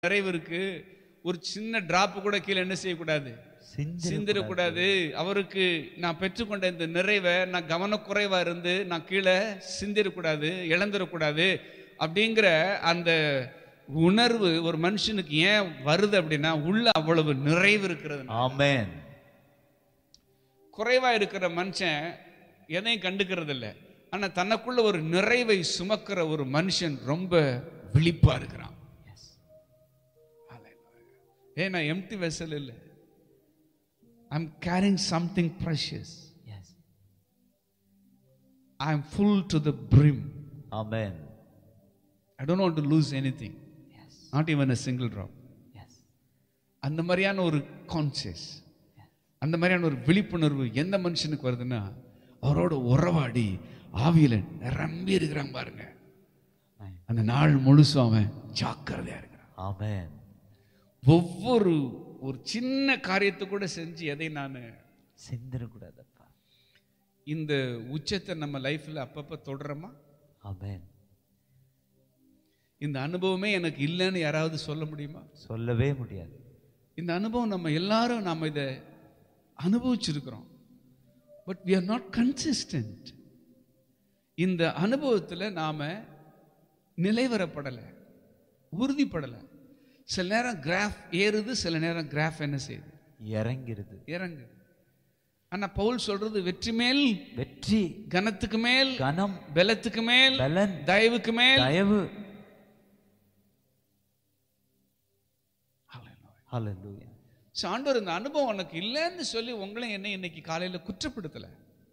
நிறைவு இருக்கு ஒரு சின்ன டிராப் கூட கீழே என்ன செய்யக்கூடாது சிந்திடக்கூடாது அவருக்கு நான் பெற்றுக்கொண்ட இந்த நிறைவை நான் கவனக்குறைவா இருந்து நான் கீழே சிந்திடக்கூடாது இழந்துடக்கூடாது அப்படிங்கிற அந்த உணர்வு ஒரு மனுஷனுக்கு ஏன் வருது அப்படின்னா உள்ள அவ்வளவு நிறைவு இருக்கிறது Amen. குறைவா இருக்கிற மனுஷன் எதையும் கண்டுக்கிறது இல்லை ஆனா தனக்குள்ள ஒரு நிறைவை சுமக்கிற ஒரு மனுஷன் ரொம்ப விழிப்பா இருக்கிறான் ஏ நான் எம்டி வெசல் இல்லை I'm carrying something precious Yes. I am full to the brim Amen. I don't want to lose anything Yes. Not even a single drop Yes. அந்த மாதிரியான ஒரு கான்சியஸ் அந்த மாதிரியான ஒரு விழிப்புணர்வு எந்த மனுஷனுக்கு வருதுன்னா அவரோட உறவாடி ஆவியில நிரம்பி இருக்கிறான் பாருங்க அந்த நாள் முழுசும் அவன் ஜாக்கிரதையா இருக்கிறான் Amen. ஒவ்வொரு ஒரு சின்ன காரியத்தை கூட செஞ்சு எதை நான் சிந்திரக்கூடாதப்பா இந்த உச்சத்தை நம்ம லைஃப்ல அப்பப்ப தொடரமா Amen. இந்த அனுபவமே எனக்கு இல்லைன்னு யாராவது சொல்ல முடியுமா சொல்லவே முடியாது இந்த அனுபவம் நம்ம எல்லாரும் நாம இதை அனுபவிச்சிருக்கிறோம் but we are not consistent இந்த அனுபவத்தில் நாம நிலைவரப்படலை உறுதிப்படலை சில நேரம் கிராஃப் ஏறுது சில நேரம் கிராஃப் என்ன செய்யுது இறங்கிருது இறங்கு ஆனா பவுல் சொல்றது வெற்றி மேல் வெற்றி கனத்துக்கு மேல் கனம் பலத்துக்கு மேல் பலன் தயவுக்கு மேல் தயவு Hallelujah. So, ஆண்டவர் இந்த அனுபவம் உனக்கு இல்லைன்னு சொல்லி உங்களை என்ன இன்னைக்கு காலையில குற்றப்படுத்தல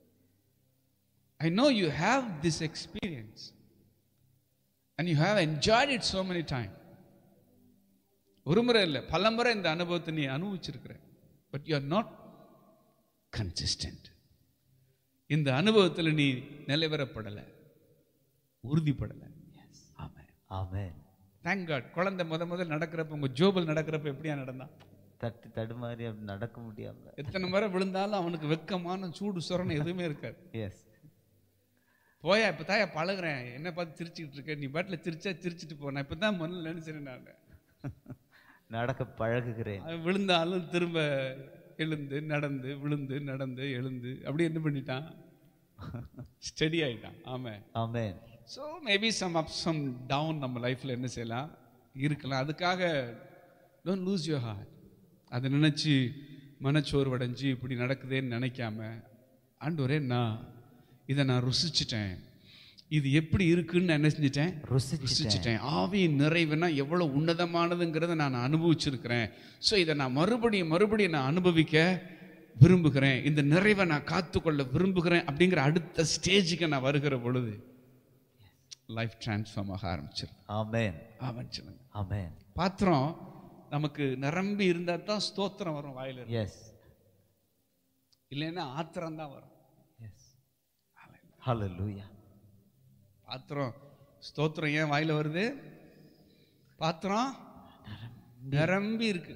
I know you have this experience and you have enjoyed it so many time ஒரு முறை இல்லை பல முறை இந்த அனுபவத்தை நீ அனுபவிச்சிருக்கிற but you are not consistent இந்த அனுபவத்தில் நீ நிலைவரப்படலை உறுதிப்படலை ஆமாம் Amen. தேங்க் காட் குழந்தை முத முதல் நடக்கிறப்ப உங்க ஜோபல் நடக்கிறப்ப எப்படியா நடந்தான் தட்டு தடுமாறி அப்படி நடக்க முடியாம எத்தனை முறை விழுந்தாலும் அவனுக்கு வெக்கமான சூடு சொரணம் எதுவுமே இருக்காது எஸ் போயா இப்போ தாயா பழகுறேன் என்ன பார்த்து சிரிச்சுக்கிட்டு இருக்க நீ பாட்டில் சிரிச்சா சிரிச்சிட்டு போனேன் இப்போ தான் முதல்ல நினைச்சேன் நான் நடக்க பழகுகிறேன் அவன் விழுந்தாலும் திரும்ப எழுந்து நடந்து விழுந்து நடந்து எழுந்து அப்படி என்ன பண்ணிட்டான் ஸ்டெடி ஆயிட்டான் ஆமாம் amen so maybe some up some down நம்ம லைஃப்பில் என்ன செய்யலாம் இருக்கலாம் அதுக்காக டோன்ட் லூஸ் யுவர் ஹார்ட் அதை நினச்சி மனச்சோர்வடைஞ்சு இப்படி நடக்குதேன்னு நினைக்காம ஆண்டவரே நான் இதை நான் ருசிச்சிட்டேன் இது எப்படி இருக்குன்னு நான் என்ன செஞ்சிட்டேன் ருசிச்சிட்டேன் ருசிச்சிட்டேன் ஆவியின் நிறைவுனா எவ்வளோ உன்னதமானதுங்கிறத நான் அனுபவிச்சிருக்கிறேன் ஸோ இதை நான் மறுபடியும் மறுபடியும் நான் அனுபவிக்க விரும்புகிறேன் இந்த நிறைவை நான் காத்துக்கொள்ள விரும்புகிறேன் அப்படிங்கிற அடுத்த ஸ்டேஜுக்கு நான் வருகிற பொழுது லைஃப் டிரான்ஸ்ஃபார்ம் ஆக ஆரம்பிச்சிடும் ஆமென் ஆரம்பிச்சிடுங்க ஆமென் பாத்திரம் நமக்கு நிரம்பி இருந்தால் தான் ஸ்தோத்திரம் வரும் வாயில இருந்து. எஸ் இல்லைன்னா ஆத்திரம் தான் வரும் எஸ் ஹalleluya பாத்திரம் ஸ்தோத்திரம் ஏன் வாயில வருது பாத்திரம் நிரம்பி இருக்கு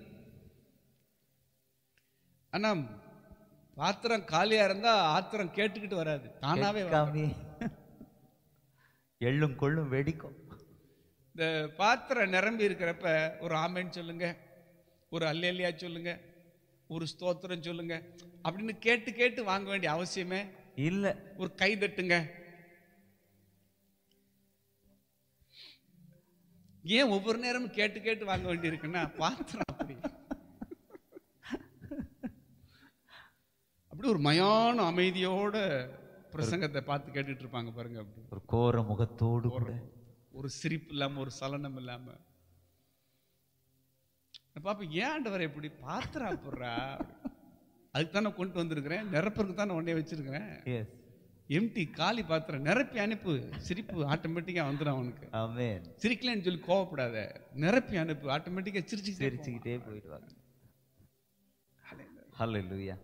ஆனா பாத்திரம் காலியா இருந்தா ஆத்திரம் கேட்டுக்கிட்டு வராது தானாவே வரும். காமி எள்ளும் கொள்ளும் வெடிக்கும் இந்த பாத்திரம் நிரம்பி இருக்கிறப்ப ஒரு ஆமேன்னு சொல்லுங்க ஒரு அல்லேலியா சொல்லுங்க ஒரு ஸ்தோத்திரம் சொல்லுங்க அப்படின்னு கேட்டு கேட்டு வாங்க வேண்டிய அவசியமே இல்ல ஒரு கை தட்டுங்க ஏன் ஒவ்வொரு நேரமும் கேட்டு கேட்டு வாங்க வேண்டியிருக்குன்னா பாத்திரம் அப்படி அப்படி ஒரு மயான அமைதியோட பிரசங்கத்தை பார்த்து கேட்டுட்டு இருப்பாங்க பாருங்க அப்படி ஒரு கோர முகத்தோடு கூட ஒரு சிரிப்பு இல்லாம ஒரு சலனம் இல்லாம நான் பாப்பேன் ஏன் ஆண்டவரை இப்படி பாத்திரம் அப்புறா அதுக்கு தானே கொண்டு வந்திருக்கிறேன் நிரப்பருக்கு தானே ஒன்னே வச்சிருக்கிறேன் எஸ் எம்டி காலி பாத்திரம் நிரப்பி அனுப்பு சிரிப்பு ஆட்டோமேட்டிக்கா வந்துடும் அவனுக்கு ஆமென் சிரிக்கலன்னு சொல்லி கோவப்படாத நிரப்பி அனுப்பு ஆட்டோமேட்டிக்கா சிரிச்சு சிரிச்சுக்கிட்டே போயிடுவாங்க ஹalleluya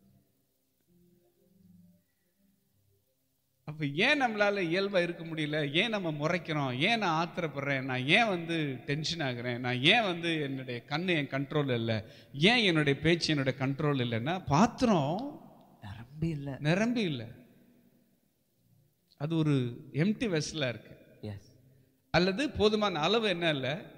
அப்ப ஏன் நம்மளால இயல்பா இருக்க முடியல ஏன் நம்ம முறைக்கிறோம் ஏன் நான் ஆத்திரப்படுறேன் நான் ஏன் வந்து டென்ஷன் ஆகுறேன் நான் ஏன் வந்து என்னுடைய கண்ணு என் கண்ட்ரோல் இல்லை ஏன் என்னுடைய பேச்சு என்னுடைய கண்ட்ரோல் இல்லைன்னா பாத்திரம் நிரம்பி இல்ல நிரம்பி இல்லை அது ஒரு எம்டி வெஸ்ல இருக்கு எஸ் அல்லது போதுமான அளவு என்ன இல்லை